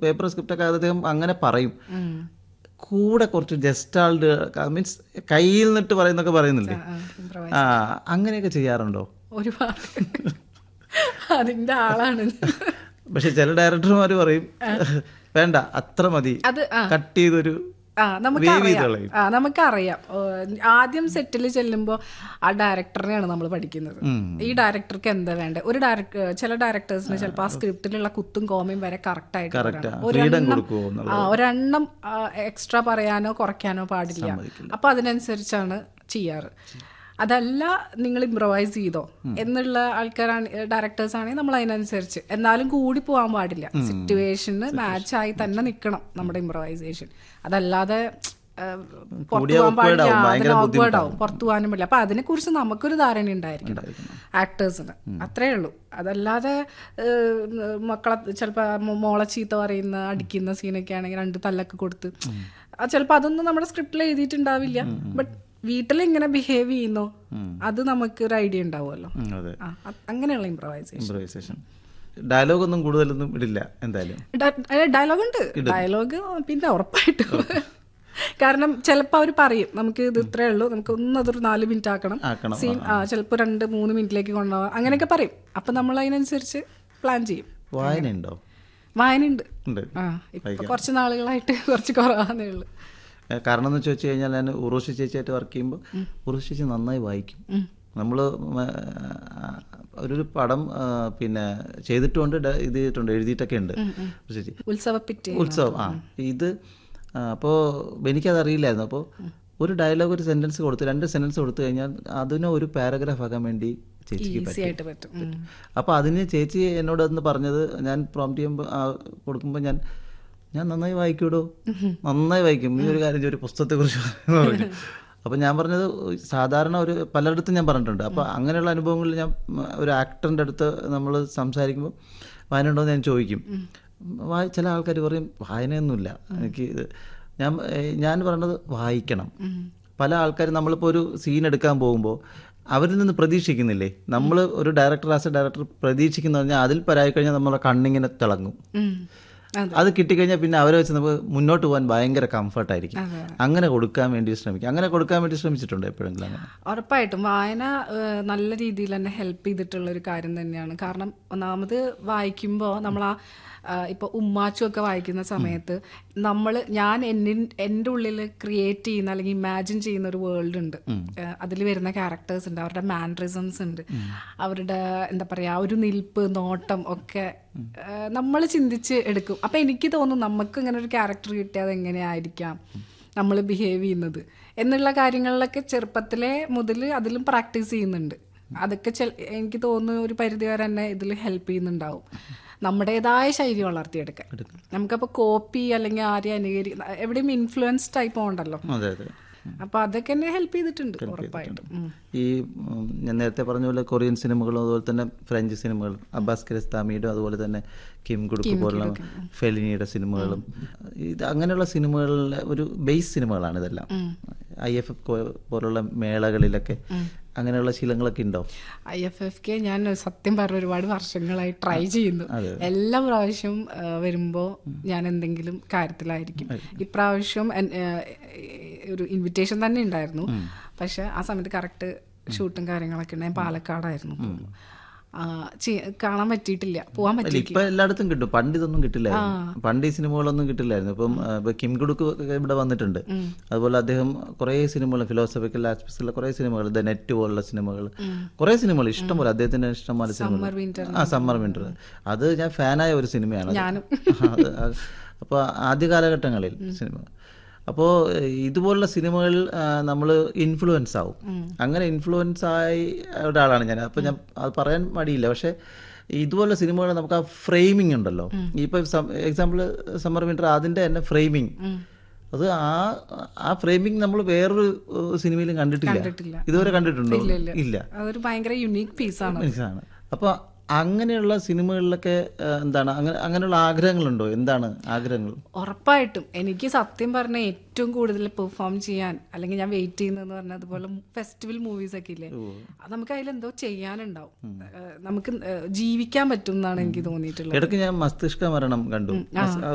Paper സ്ക്രിപ്റ്റൊക്കെ അദ്ദേഹം അങ്ങനെ പറയും കൂടെ കുറച്ച് ജസ്റ്റാൾഡ് മീൻസ് കയ്യിൽ നിന്നിട്ട് പറയുന്നൊക്കെ പറയുന്നില്ലേ ആ അങ്ങനെയൊക്കെ ചെയ്യാറുണ്ടോ ഒരുപാട് അതിന്റെ ആളാണ് പക്ഷെ ചില ഡയറക്ടർമാർ പറയും വേണ്ട അത്ര മതി അത് ആ കട്ട് ചെയ്തൊരു ആ വേവ് ചെയ്ത് നമുക്കറിയാം കളയും ആ നമുക്കറിയാം ഓ, ആദ്യം സെറ്റിൽ ചെല്ലുമ്പോൾ ആ ഡയറക്ടറിനെയാണ് നമ്മൾ പഠിക്കുന്നത് ഈ ഡയറക്ടർക്ക് എന്താ വേണ്ടത് ഒരു ഡയറക്ടർ ചില ഡയറക്ടേഴ്സിന് ചിലപ്പോൾ ആ സ്ക്രിപ്റ്റിലുള്ള കുത്തും കോമയും വരെ കറക്റ്റ് ആയിട്ട് കറക്റ്റ് വരണം. ഫ്രീഡം ഒരെണ്ണം കൊടുക്കുമോ എന്നുള്ളത് ആ ഒരെണ്ണം എക്സ്ട്രാ പറയാനോ കുറയ്ക്കാനോ പാടില്ല അപ്പൊ അതിനനുസരിച്ചാണ് ചെയ്യാറ് അതല്ല നിങ്ങൾ ഇംപ്രവൈസ് ചെയ്തോ എന്നുള്ള ആൾക്കാരാണ് ഡയറക്ടേഴ്സ് ആണെങ്കിൽ നമ്മൾ അതിനനുസരിച്ച് എന്നാലും കൂടി പോകാൻ പാടില്ല സിറ്റുവേഷന് മാച്ചായി തന്നെ നിൽക്കണം നമ്മുടെ ഇംപ്രവൈസേഷൻ അതല്ലാതെ ഏഹ്, പുറത്ത് കൂടിയാ പോകാൻ awkward പാടില്ല ആവും, ഭയങ്കര അതിന് awkward ബുദ്ധിമുട്ടാവും. ആവും പുറത്തു പോകാനും പറ്റില്ല അപ്പൊ അതിനെ കുറിച്ച് നമുക്കൊരു ധാരണ ഉണ്ടായിരിക്കണം ആക്ടേഴ്സിന് അത്രേ ഉള്ളൂ അതല്ലാതെ ഏഹ്, മക്കളെ ചിലപ്പോൾ മോളെ ചീത്ത പറയുന്ന അടിക്കുന്ന സീനൊക്കെ ആണെങ്കിൽ രണ്ട് തല്ലൊക്കെ കൊടുത്ത് ചിലപ്പോൾ അതൊന്നും നമ്മുടെ സ്ക്രിപ്റ്റിൽ എഴുതിയിട്ടുണ്ടാവില്ല ബട്ട് വീട്ടിൽ എങ്ങനെ ബിഹേവ് ചെയ്യുന്നോ അത് നമുക്ക് ഒരു ഐഡിയ ഉണ്ടാവുമല്ലോ ഉം, അതെ ആ, അ- അങ്ങനെയുള്ള ഇംപ്രവൈസേഷൻ ഇംപ്രവൈസേഷൻ ഡയലോഗ് ഒന്നും കൂടുതലൊന്നും ഇടില്ല എന്തായാലും ഡയലോഗ് ഉണ്ട് ഡയലോഗ് പിന്നെ ഉറപ്പായിട്ടും കാരണം ചിലപ്പോൾ അവർ പറയും നമുക്ക് ഇത് ഇത്രേ ഉള്ളൂ നമുക്ക് ഒന്ന് അതൊരു നാല് മിനിറ്റ് ആക്കണം ആക്കണം, സീൻ ആ ചിലപ്പോൾ രണ്ട് മൂന്ന് മിനിറ്റിലേക്ക് കൊണ്ടുപോകാം അങ്ങനെയൊക്കെ പറയും അപ്പം നമ്മൾ അതിനനുസരിച്ച് പ്ലാൻ ചെയ്യും വായന ഉണ്ടോ വായനയുണ്ട് ഉണ്ട് ആ ഇപ്പൊ കുറച്ച് നാളുകളായിട്ട് കുറച്ച് കുറവാന്നേ ഉള്ളൂ ഏ, കാരണം എന്ന് ചോദിച്ചു കഴിഞ്ഞാൽ ഞാൻ ഉറൂഷി ചേച്ചിയായിട്ട് വർക്ക് ചെയ്യുമ്പോൾ ഉറൂഷി ചേച്ചി നന്നായി വായിക്കും നമ്മൾ ഒരു പടം ആ, പിന്നെ ചെയ്തിട്ടുണ്ട് ഡ- ഇത് ചെയ്തിട്ടുണ്ട് എഴുതിയിട്ടൊക്കെ ഉണ്ട് ഉറൂഷി ചേച്ചി ഉത്സവപ്പിറ്റ് ഉത്സവം ആ ഇത് അപ്പോൾ എനിക്കത് അറിയില്ലായിരുന്നു അപ്പോൾ ഒരു ഡയലോഗ് ഒരു സെന്റൻസ് കൊടുത്ത് രണ്ട് സെന്റൻസ് കൊടുത്തു കഴിഞ്ഞാൽ അതിനെ ഒരു പാരഗ്രാഫ് ആക്കാൻ വേണ്ടി ചേച്ചിക്ക് ഈസി ആയിട്ട് പറ്റും ഉം. അപ്പോൾ അതിന് ചേച്ചി എന്നോട് അന്ന് പറഞ്ഞത് ഞാൻ പ്രോംപ്റ്റ് ചെയ്യുമ്പോൾ കൊടുക്കുമ്പോൾ ഞാൻ ഞാൻ നന്നായി വായിക്കൂടോ നന്നായി വായിക്കും ഈ ഒരു കാര്യം ചെയ്യ്, ഒരു പുസ്തകത്തെക്കുറിച്ച് എന്ന് പറഞ്ഞു അപ്പോൾ ഞാൻ പറഞ്ഞത് സാധാരണ ഒരു പലയിടത്തും ഞാൻ പറഞ്ഞിട്ടുണ്ട് അപ്പോൾ അങ്ങനെയുള്ള അനുഭവങ്ങളിൽ ഞാൻ ഉം, ഒരു ആക്ടറിൻ്റെ അടുത്ത് നമ്മൾ സംസാരിക്കുമ്പോൾ വായന ഉണ്ടോ എന്ന് ഞാൻ ചോദിക്കും വായി ചില ആൾക്കാർ പറയും വായനയൊന്നുമില്ല എനിക്ക് ഇത് ഞാൻ ഏഹ്, ഞാൻ പറഞ്ഞത് വായിക്കണം പല ആൾക്കാരും നമ്മളിപ്പോൾ ഒരു സീൻ എടുക്കാൻ പോകുമ്പോൾ അവരിൽ നിന്ന് പ്രതീക്ഷിക്കുന്നില്ലേ നമ്മൾ ഒരു ഡയറക്ടർ ആസ് എ ഡയറക്ടർ പ്രതീക്ഷിക്കുന്ന പറഞ്ഞാൽ അതിൽ പരായി കഴിഞ്ഞാൽ നമ്മളെ കണ്ണിങ്ങനെ തിളങ്ങും ഉം. അതെ അത് കിട്ടിക്കഴിഞ്ഞാൽ പിന്നെ അവരെ വെച്ച് നമുക്ക് മുന്നോട്ട് പോകാൻ ഭയങ്കര കംഫർട്ടായിരിക്കും അതെ. അങ്ങനെ കൊടുക്കാൻ വേണ്ടി ശ്രമിക്കും അങ്ങനെ കൊടുക്കാൻ വേണ്ടി ശ്രമിച്ചിട്ടുണ്ട് എപ്പോഴെങ്കിലും അങ്ങനെ ഉറപ്പായിട്ടും വായന ഏഹ്, നല്ല രീതിയിൽ തന്നെ ഹെൽപ്പ് ചെയ്തിട്ടുള്ള ഒരു കാര്യം തന്നെയാണ് കാരണം ഒന്നാമത് വായിക്കുമ്പോൾ നമ്മൾ ആ ഇപ്പോൾ ഉമ്മാച്ചു ഒക്കെ വായിക്കുന്ന സമയത്ത് നമ്മൾ ഞാൻ എന്നിൻ എൻ്റെ ഉള്ളിൽ ക്രിയേറ്റ് ചെയ്യുന്ന അല്ലെങ്കിൽ ഇമാജിൻ ചെയ്യുന്ന ഒരു വേൾഡ് ഉണ്ട് അതിൽ വരുന്ന ക്യാരക്ടേഴ്സ് ഉണ്ട് അവരുടെ മാൻട്രിസംസ് ഉണ്ട് അവരുടെ എന്താ പറയുക ഒരു നിൽപ്പ് നോട്ടം ഒക്കെ നമ്മൾ ചിന്തിച്ച് എടുക്കും അപ്പം എനിക്ക് തോന്നും നമുക്ക് ഇങ്ങനെ ഒരു ക്യാരക്ടർ കിട്ടിയത് എങ്ങനെയായിരിക്കാം നമ്മൾ ബിഹേവ് ചെയ്യുന്നത് എന്നുള്ള കാര്യങ്ങളിലൊക്കെ ചെറുപ്പത്തിലെ മുതൽ അതിലും പ്രാക്ടീസ് ചെയ്യുന്നുണ്ട് അതൊക്കെ ചെൽ- എനിക്ക് തോന്നുന്നു ഒരു പരിധി വരെ തന്നെ ഇതിൽ ഹെൽപ്പ് ചെയ്യുന്നുണ്ടാവും നമ്മുടേതായ ശൈലി വളർത്തിയെടുക്കാൻ നമുക്കപ്പോൾ കോപ്പി അല്ലെങ്കിൽ ആരെയും അനുകരി എവിടെയും ഇൻഫ്ലുവൻസ് ടൈപ്പ് ഉണ്ടല്ലോ അതെ അതെ അപ്പൊ അതൊക്കെ എന്നെ ഹെൽപ്പ് ചെയ്തിട്ടുണ്ട് ഉറപ്പായിട്ടും ഉം. ഈ ഉം, ഞാൻ നേരത്തെ പറഞ്ഞ പോലെ കൊറിയൻ സിനിമകളും അതുപോലെ തന്നെ ഫ്രഞ്ച് സിനിമകളും അബ്ബാസ് കിരസ്താമിയുടെ അതുപോലെ തന്നെ കിം കുടുക്ക് പോലുള്ള ഫെലിനിയുടെ സിനിമകളും ഇത് അങ്ങനെയുള്ള സിനിമകളിലെ ഒരു ബേസ് സിനിമകളാണ് ഇതെല്ലാം ഐ എഫ് എഫ് പോലുള്ള മേളകളിലൊക്കെ അങ്ങനെയുള്ള ശീലങ്ങളൊക്കെ ഉണ്ടോ ഐ എഫ് എഫ് കെ ഞാൻ സത്യം പറഞ്ഞ ഒരുപാട് വർഷങ്ങളായി ട്രൈ ചെയ്യുന്നു എല്ലാ പ്രാവശ്യവും ആ, വരുമ്പോ ഞാൻ എന്തെങ്കിലും കാര്യത്തിലായിരിക്കും ഇപ്രാവശ്യം എൻ- ആ, ഒരു ഇൻവിറ്റേഷൻ തന്നെ ഉണ്ടായിരുന്നു പക്ഷെ ആ സമയത്ത് കറക്റ്റ് ഷൂട്ടും കാര്യങ്ങളൊക്കെ ഉണ്ട് ഞാൻ പാലക്കാടായിരുന്നു ആ, ചെ- കാണാൻ പറ്റിയിട്ടില്ല പോവാൻ അല്ല പറ്റിയില്ല ഇപ്പൊ എല്ലായിടത്തും കിട്ടും പണ്ട് ഇതൊന്നും കിട്ടില്ലായിരുന്നു പണ്ട് ഈ സിനിമകളൊന്നും കിട്ടില്ലായിരുന്നു ഇപ്പം ആ, ഇപ്പൊ കിം കുടുക്ക് ഒക്കെ ഇവിടെ വന്നിട്ടുണ്ട് അതുപോലെ അദ്ദേഹം കുറേ സിനിമകൾ ഫിലോസഫിക്കൽ ആസ്പെക്ട്സിലുള്ള കുറേ സിനിമകൾ ദ നെറ്റ് പോലുള്ള സിനിമകൾ കുറേ സിനിമകൾ ഇഷ്ടം പോലെ അദ്ദേഹത്തിന്റെ ഇഷ്ടം പോലെ സിനിമകൾ വിന്റർ ആ സമ്മർ വിന്റർ അത് ഞാൻ ഫാനായ ഒരു സിനിമയാണ് അത്. ഞാനും. അത് അത് അപ്പോൾ ആദ്യ കാലഘട്ടങ്ങളിൽ സിനിമ അപ്പോൾ ഇതുപോലുള്ള സിനിമകൾ നമ്മൾ ഇൻഫ്ലുവൻസ് ആവും അങ്ങനെ ഇൻഫ്ലുവൻസ് ആയി ഒരാളാണ് ഞാൻ അപ്പോൾ ഞാൻ അത് പറയാൻ മടിയില്ല പക്ഷേ ഇതുപോലുള്ള സിനിമകൾ നമുക്ക് ആ ഫ്രെയിമിംഗ് ഉണ്ടല്ലോ ഇപ്പോൾ എക്സാമ്പിൾ സമ്മർ വിന്റർ അതിൻ്റെ തന്നെ ഫ്രെയിമിംഗ് അത് ആ ആ ഫ്രെയിമിംഗ് നമ്മൾ വേറൊരു ഏഹ്, സിനിമയിലും കണ്ടിട്ടില്ല കണ്ടിട്ടില്ല. ഇതുവരെ കണ്ടിട്ടുണ്ടോ ഇല്ല അതൊരു ഭയങ്കര യുണീക്ക് പീസാണ് മനസ്സിലാണ് അപ്പോൾ അങ്ങനെയുള്ള സിനിമകളിലൊക്കെ ആ, എന്താണ് അങ്ങനെ അങ്ങനെയുള്ള ആഗ്രഹങ്ങളുണ്ടോ എന്താണ് ആഗ്രഹങ്ങൾ ഉറപ്പായിട്ടും എനിക്ക് സത്യം പറഞ്ഞ ഏറ്റവും കൂടുതൽ പെർഫോം ചെയ്യാൻ അല്ലെങ്കിൽ ഞാൻ വെയിറ്റ് ചെയ്യുന്നതെന്ന് പറഞ്ഞാൽ അതുപോലെ ഫെസ്റ്റിവൽ മൂവീസ് ഒക്കെ ഇല്ലേ അത് നമുക്ക് അതിലെന്തോ ചെയ്യാനുണ്ടാവും ഏഹ് നമുക്ക് ഏഹ് ജീവിക്കാൻ പറ്റും എന്നാണ് എനിക്ക് തോന്നിയിട്ടുള്ളത് ഇടയ്ക്ക് ഞാൻ മസ്തിഷ്ക മരണം കണ്ടു മസ്-